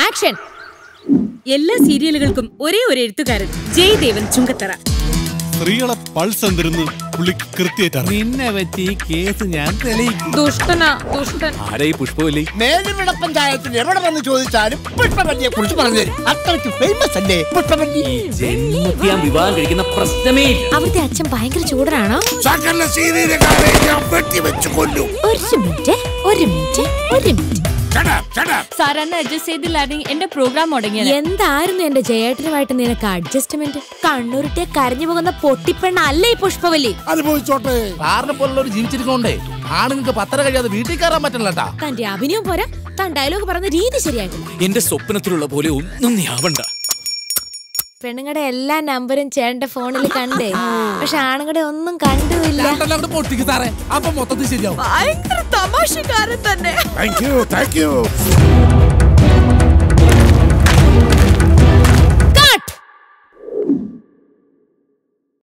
Action എല്ലാ സീരിയലുകൾക്കും ഒരേ ഒരു എഴുത്തുകാരൻ ജയദേവൻ ചുങ്കത്തറ സ്ത്രീകളെ പൾസ് എന്തിരുന്ന് പുള്ളി കൃത്യമായിട്ടാണ് നിന്നെ വെച്ച് ഈ കേസ് ഞാൻ തെളിയിക്കും ദുഷ്ടനാ ദുഷ്ടൻ ആരാ ഈ പുഷ്പവല്ലി മേലുവിള പഞ്ചായത്തിൽ എവിടെ വന്ന് ചോദിച്ചാലും പുഷ്പവല്ലിയെ കുറിച്ച് പറഞ്ഞു തരും അത്രയ്ക്ക് ഫേമസ് അല്ലേ പുഷ്പവല്ലി ജന്മത്തി ഞാൻ വിവാഹം കഴിക്കുന്ന പ്രശ്നമേ ഇല്ല അവിടുത്തെ അച്ഛൻ ഭയങ്കര ചൂടനാണോ സകല സീരിയലുകാരെ ഞാൻ വെട്ടിവെച്ച് കൊല്ലും ഒരു മിനിറ്റ് ഒരു മിനിറ്റ് ഒരു minute Shut up, shut up. സാറന്ന് അഡ്ജസ്റ്റ് ചെയ്തില്ലായിരുന്നെങ്കിൽ എന്റെ പ്രോഗ്രാം മുടങ്ങിയത് എന്തായിരുന്നു എന്റെ ജയേട്ടനുമായിട്ട് നിനക്ക് അഡ്ജസ്റ്റ്മെന്റ് കണ്ണൂരിട്ടെ കരഞ്ഞു പോകുന്ന പൊട്ടിപ്പെണ്ണ അല്ല ഈ പുഷ്പവല്ലി അനുഭവിച്ചോട്ടെ സാറിനെ പോലുള്ളവർ ജീവിച്ചിരിക്കോണ്ടേ ആണുങ്ങൾക്ക് പത്തര കഴിയാതെ വീട്ടിൽ കയറാൻ പറ്റില്ലട്ടാ തന്റെ അഭിനയം പോരാ താൻ ഡയലോഗ് പറയുന്ന രീതി ശരിയായിട്ടില്ല എന്റെ സ്വപ്നത്തിലുള്ള പോലെ ഒന്നും നീ ആവണ്ട പെണ്ണുങ്ങളുടെ എല്ലാ നമ്പറും ചേട്ടന്റെ ഫോണിൽ കണ്ടേ പക്ഷെ ആണുങ്ങളുടെ ഒന്നും കണ്ടുമില്ല പൊട്ടിക്ക് സാറേ അപ്പൊ മൊത്തത്തിൽ ശരിയാവും Thank you, thank you.